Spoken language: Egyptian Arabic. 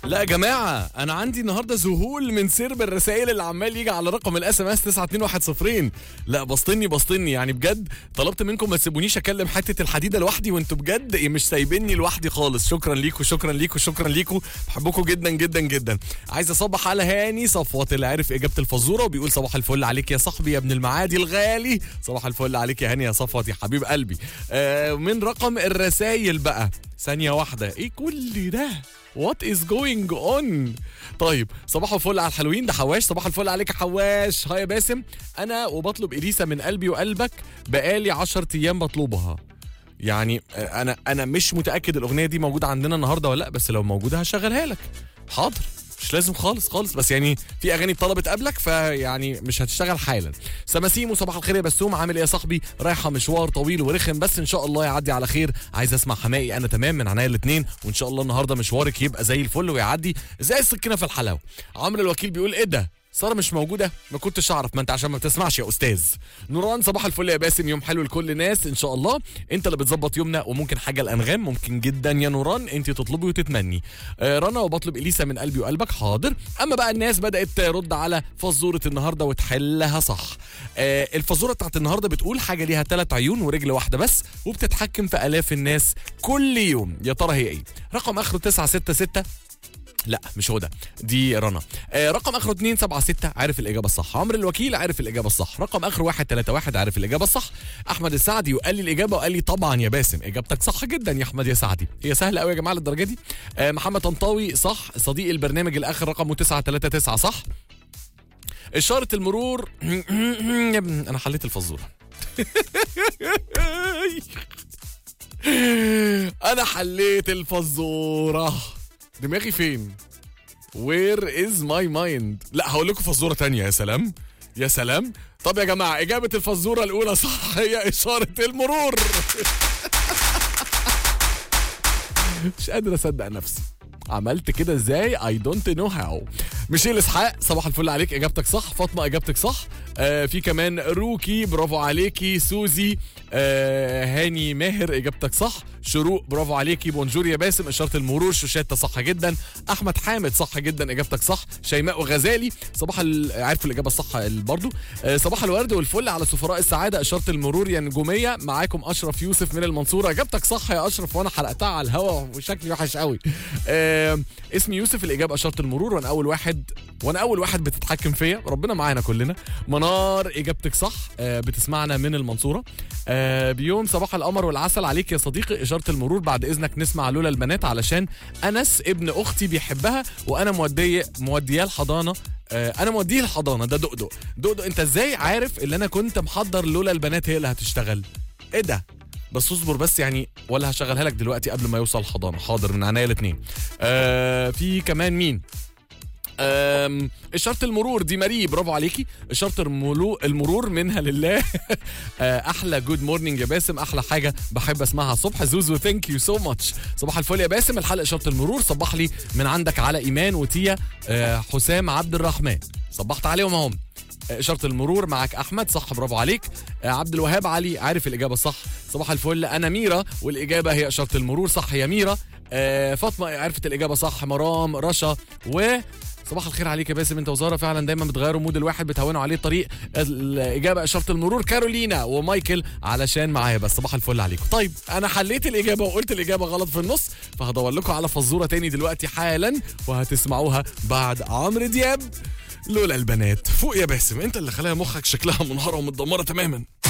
لا يا جماعة أنا عندي النهاردة ذهول من سرب الرسائل اللي عمال يجي على رقم الاس ام اس 92110 لا بسطني بسطني يعني بجد طلبت منكم ما تسيبونيش أكلم حتة الحديدة لوحدي وأنتوا بجد مش سايبيني لوحدي خالص شكرا ليكم شكرا ليكم شكرا ليكم بحبكم جدا جدا جدا عايز أصبح على هاني صفوت اللي عارف إجابة الفزورة وبيقول صباح الفل عليك يا صاحبي يا ابن المعادي الغالي صباح الفل عليك يا هاني يا صفوت يا حبيب قلبي آه من رقم الرسائل بقى ثانية واحدة إيه كل ده وات از جوينج اون طيب صباح الفل على الحلوين ده حواش صباح الفل عليك يا حواش هاي يا باسم انا وبطلب اليسا من قلبي وقلبك بقالي 10 ايام بطلبها يعني آه، انا انا مش متاكد الاغنيه دي موجوده عندنا النهارده ولا لا بس لو موجوده هشغلها لك حاضر مش لازم خالص خالص بس يعني في اغاني اتطلبت قبلك فيعني مش هتشتغل حالا سماسيمو صباح الخير يا بسوم عامل ايه يا صاحبي رايحه مشوار طويل ورخم بس ان شاء الله يعدي على خير عايز اسمع حمائي انا تمام من عناية الاثنين وان شاء الله النهارده مشوارك يبقى زي الفل ويعدي زي السكينه في الحلاوه عمرو الوكيل بيقول ايه ده ساره مش موجوده ما كنتش اعرف ما انت عشان ما بتسمعش يا استاذ نوران صباح الفل يا باسم يوم حلو لكل الناس ان شاء الله انت اللي بتظبط يومنا وممكن حاجه الانغام ممكن جدا يا نوران انت تطلبي وتتمني آه رنا وبطلب اليسا من قلبي وقلبك حاضر اما بقى الناس بدات ترد على فزوره النهارده وتحلها صح آه الفزوره بتاعت النهارده بتقول حاجه ليها ثلاث عيون ورجل واحده بس وبتتحكم في الاف الناس كل يوم يا ترى هي ايه رقم اخره 966 لا مش هو ده دي رنا آه رقم اخره 276 عارف الاجابه الصح عمرو الوكيل عارف الاجابه الصح رقم اخره 131 عارف الاجابه الصح احمد السعدي وقال لي الاجابه وقال لي طبعا يا باسم اجابتك صح جدا يا احمد يا سعدي هي سهله قوي يا جماعه للدرجه دي آه محمد طنطاوي صح صديق البرنامج الاخر رقمه 939 صح اشاره المرور يا ابني، انا حليت الفزوره انا حليت الفزوره دماغي فين وير از ماي مايند لا هقول لكم فزوره تانية يا سلام يا سلام طب يا جماعه اجابه الفزوره الاولى صح هي اشاره المرور مش قادر اصدق نفسي عملت كده ازاي اي دونت نو هاو ميشيل اسحاق صباح الفل عليك اجابتك صح فاطمه اجابتك صح آه في كمان روكي برافو عليكي سوزي آه هاني ماهر اجابتك صح شروق برافو عليكي بونجور يا باسم اشاره المرور شوشاته صح جدا احمد حامد صح جدا اجابتك صح شيماء وغزالي صباح ال... عارف الاجابه الصح برضو آه صباح الورد والفل على سفراء السعاده اشاره المرور يا نجوميه معاكم اشرف يوسف من المنصوره اجابتك صح يا اشرف وانا حلقتها على الهوا وشكلي وحش قوي آه اسمي يوسف الاجابه اشاره المرور وانا اول واحد وانا اول واحد بتتحكم فيا ربنا معانا كلنا منار اجابتك صح آه بتسمعنا من المنصوره آه بيوم صباح القمر والعسل عليك يا صديقي اشاره المرور بعد اذنك نسمع لولا البنات علشان انس ابن اختي بيحبها وانا موديه مودياه الحضانه آه انا موديه الحضانه ده دقدق دقدق انت ازاي عارف اللي انا كنت محضر لولا البنات هي اللي هتشتغل ايه ده بس اصبر بس يعني ولا هشغلها لك دلوقتي قبل ما يوصل الحضانه حاضر من عينيا الاثنين آه في كمان مين أم، إشارة المرور دي ماري برافو عليكي إشارة الملو المرور منها لله آه، أحلى جود مورنينج يا باسم أحلى حاجة بحب أسمعها الصبح زوزو ثانك يو سو ماتش صباح الفل يا باسم الحلقة إشارة المرور صبح لي من عندك على إيمان وتيا آه، حسام عبد الرحمن صبحت عليهم اهم آه، إشارة المرور معك أحمد صح برافو عليك آه، عبد الوهاب علي عارف الإجابة الصح صباح الفل أنا ميرا والإجابة هي إشارة المرور صح يا ميرا آه، فاطمة عرفت الإجابة صح مرام رشا و صباح الخير عليك يا باسم انت وزاره فعلا دايما بتغيروا مود الواحد بتهونوا عليه الطريق الاجابه اشاره المرور كارولينا ومايكل علشان معايا بس صباح الفل عليكم طيب انا حليت الاجابه وقلت الاجابه غلط في النص فهدور لكم على فزوره تاني دلوقتي حالا وهتسمعوها بعد عمرو دياب لولا البنات فوق يا باسم انت اللي خلاها مخك شكلها منهاره ومتدمره تماما